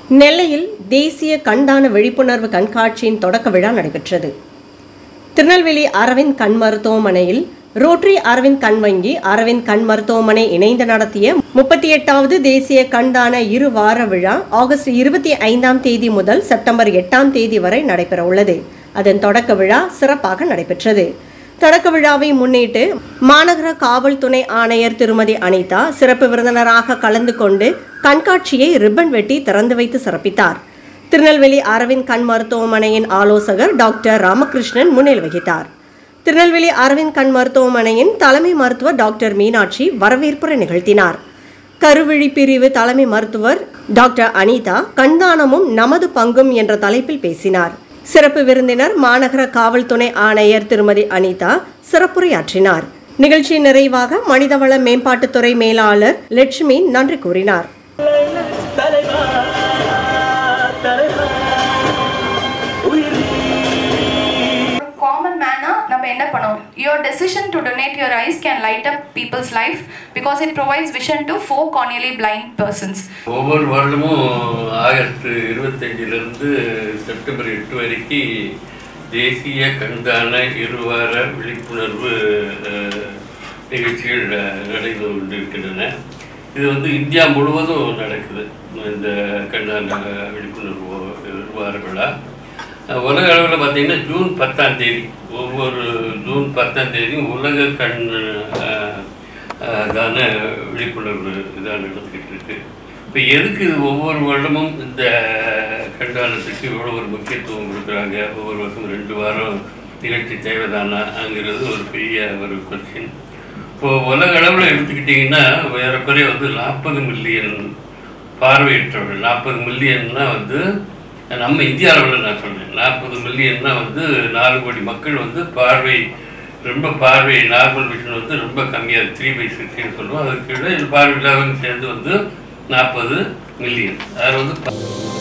நெல்லையில் தேசிய கண்தான விழிப்புணர்வு கண்காட்சியின் தொடக்க விழா நடைபெற்றது திருநெல்வேலி அரவிந்த் கண் மருத்துவமனையில் ரோட்டரி அரவிந்த் கண் வங்கி அரவிந்த் கண் மருத்துவமனை இணைந்து நடத்திய முப்பத்தி எட்டாவது தேசிய கண்தான இரு வார விழா ஆகஸ்ட் இருபத்தி ஐந்தாம் தேதி முதல் செப்டம்பர் எட்டாம் தேதி வரை நடைபெற உள்ளது அதன் தொடக்க விழா சிறப்பாக நடைபெற்றது தொடக்க விழாவை முன்னிட்டு மாநகர காவல் துணை ஆணையர் திருமதி அனிதா சிறப்பு விருந்தினராக கலந்து கொண்டு கண்காட்சியை ரிப்பன் வெட்டி திறந்து வைத்து சிறப்பித்தார் திருநெல்வேலி அரவிந்த் கண் மருத்துவமனையின் ஆலோசகர் டாக்டர் ராமகிருஷ்ணன் முன்னிலை வகித்தார் திருநெல்வேலி அரவிந்த் கண் மருத்துவமனையின் தலைமை மருத்துவர் டாக்டர் மீனாட்சி வரவேற்புரை நிகழ்த்தினார் கருவிழி பிரிவு தலைமை மருத்துவர் டாக்டர் அனிதா கண்தானமும் நமது பங்கும் என்ற தலைப்பில் பேசினார் சிறப்பு விருந்தினர் மாநகர காவல் துணை ஆணையர் திருமதி அனிதா சிறப்புரையாற்றினார் நிகழ்ச்சி நிறைவாக மனிதவள மேம்பாட்டுத்துறை மேலாளர் லட்சுமி நன்றி கூறினார் தலைவா தலைவா உயிர் காமன் மேனா நம்ம என்ன பண்ணோம் your decision to donate your eyes can light up people's life because it provides vision to four corneally blind persons ஒவ்வொரு வருடமும் ஆகஸ்ட் இருபத்தஞ்சிலிருந்து செப்டம்பர் எட்டு வரைக்கும் தேசிய கண்தான இருவார விழிப்புணர்வு அஹ், நிகழ்ச்சிகள் அஹ், நடைபெற்று கொண்டிருக்கின்றன இது வந்து இந்தியா முழுவதும் நடக்குது இந்த கண்தான விழிப்புணர்வு இருவார விழா அஹ், உலக அளவில் பார்த்தீங்கன்னா ஜூன் பத்தாம் தேதி ஒவ்வொரு ஜூன் பத்தாம் தேதி உலக கண் அஹ், அஹ், தான விழிப்புணர்வு இதாக நடந்துக்கிட்டு இருக்கு இப்போ எதுக்கு இது ஒவ்வொரு வருடமும் இந்த கண்தானத்துக்கு இவ்வளோ ஒரு முக்கியத்துவம் கொடுக்குறாங்க ஒவ்வொரு வருஷம் ரெண்டு வாரம் நிகழ்ச்சி தேவைதானாங்கிறது ஒரு பெரிய ஒரு கொஸ்டின் இப்போ உலக அளவில் எடுத்துக்கிட்டிங்கன்னா ஏறக்குறைய வந்து நாற்பது மில்லியன் பார்வையற்றவர்கள் நாற்பது மில்லியன்னா வந்து நம்ம இந்திய அளவில் நான் சொல்றேன் நாற்பது மில்லியன்னா வந்து நாலு கோடி மக்கள் வந்து பார்வை ரொம்ப பார்வை நார்மல் விஷன் வந்து ரொம்ப கம்மியாக த்ரீ பை சிக்ஸ்டின்னு சொல்லுவோம் அதுக்கு கீழே பார்வை இல்லாதவங்க சேர்ந்து வந்து நாற்பது மில்லியன் அதில் வந்து